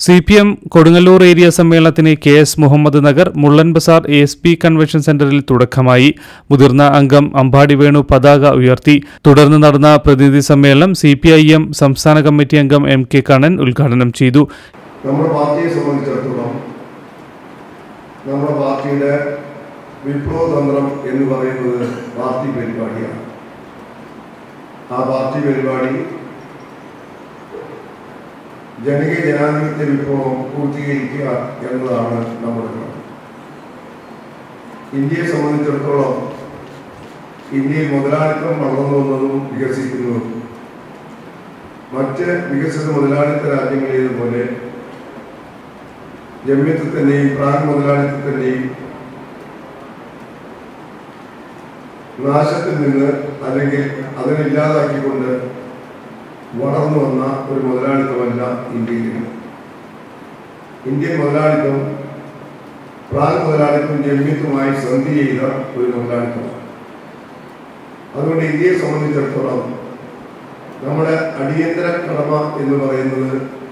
C P M Kodungallur area സമ്മേളനത്തിന് K S Muhammad Nagar Mullan Bazar A S P convention സെന്ററിൽ തുടക്കമായി മുതിർന്ന അംഗം അമ്പാടി വേണു പതാക ഉയർത്തി തുടർന്ന് നടന്ന പ്രതിനിധി സമ്മേളനം സി പി ഐ എം സംസ്ഥാന കമ്മിറ്റി അംഗം എം കെ കണ്ണൻ ഉദ്ഘാടനം ചെയ്തു നമ്മുടെ പാർട്ടിയെ സംബന്ധിച്ചിടത്തോളം നമ്മുടെ പാർട്ടിയുടെ വിപ്ലവ തന്ത്രം എന്ന് പറയുന്നത് പാർട്ടി പരിപാടിയാണ് ആ പാർട്ടി പരിപാടി ജനകീയ ജനാധിപത്യ വിപ്ലവം പൂർത്തീകരിക്കുക എന്നതാണ് നമ്മുടെ ലക്ഷ്യം. ഇന്ത്യയെ സംബന്ധിച്ചിടത്തോളം ഇന്ത്യയിൽ മുതലാളിത്തം വളർന്നു വന്നതും വികസിക്കുന്നതും മറ്റ് വികസിത മുതലാളിത്ത രാജ്യങ്ങളേതുപോലെ ജമ്യത്വത്തിന്റെയും പ്രാഗ് മുതലാളിത്തത്തിന്റെയും നാശത്തിൽ നിന്ന് അല്ലെങ്കിൽ അതിനില്ലാതാക്കിക്കൊണ്ട് വളർന്നു വന്ന ഒരു മുതലാളിത്തമല്ല ഇന്ത്യയിൽ ഇന്ത്യൻ മുതലാളിത്തം പ്രാഗ് മുതലാളിത്തം ജമ്യത്വമായി സന്ധി ചെയ്ത ഒരു മുതലാളിത്തമാണ് അതുകൊണ്ട് ഇന്ത്യയെ സംബന്ധിച്ചിടത്തോളം നമ്മുടെ അടിയന്തര കടമ എന്ന് പറയുന്നത്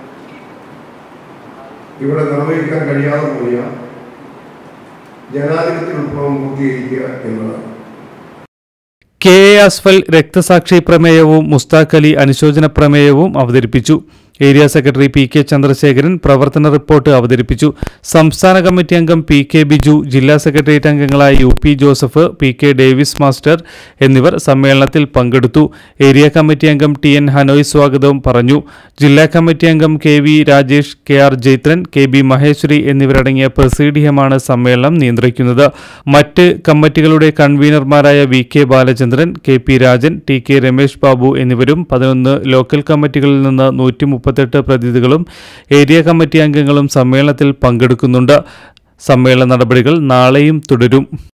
ഇവിടെ നിർവഹിക്കാൻ കഴിയാതെ പോയ ജനാധിപത്യ വിപ്ലവം പൂർത്തീകരിക്കുക എന്നതാണ് കെ എ അസ്ഫൽ രക്തസാക്ഷി പ്രമേയവും മുസ്താഖ് അലി അനുശോചന പ്രമേയവും അവതരിപ്പിച്ചു area secretary P K Chandrasekharan പ്രവർത്തന റിപ്പോർട്ട് അവതരിപ്പിച്ചു സംസ്ഥാന കമ്മിറ്റി അംഗം പി കെ ബിജു ജില്ലാ സെക്രട്ടേറിയറ്റ് അംഗങ്ങളായ U P Joseph P K Davis master എന്നിവർ സമ്മേളനത്തിൽ പങ്കെടുത്തു ഏരിയ കമ്മിറ്റി അംഗം ടി എൻ ഹനോയ് സ്വാഗതവും പറഞ്ഞു ജില്ലാ കമ്മിറ്റി അംഗം K V Rajesh K R Jaithran K B Maheswari എന്നിവരടങ്ങിയ പ്രസീഡിയമാണ് സമ്മേളനം നിയന്ത്രിക്കുന്നത് മറ്റ് കമ്മിറ്റികളുടെ കൺവീനർമാരായ V K Balachandran K P Rajan T K Ramesh Babu എന്നിവരും പതിനൊന്ന് ലോക്കൽ കമ്മിറ്റികളിൽ നിന്ന് നൂറ്റി മുപ്പത്തെട്ട് പ്രതിനിധികളും ഏരിയ കമ്മിറ്റി അംഗങ്ങളും സമ്മേളനത്തിൽ പങ്കെടുക്കുന്നുണ്ട് സമ്മേളന നടപടികൾ നാളെയും തുടരും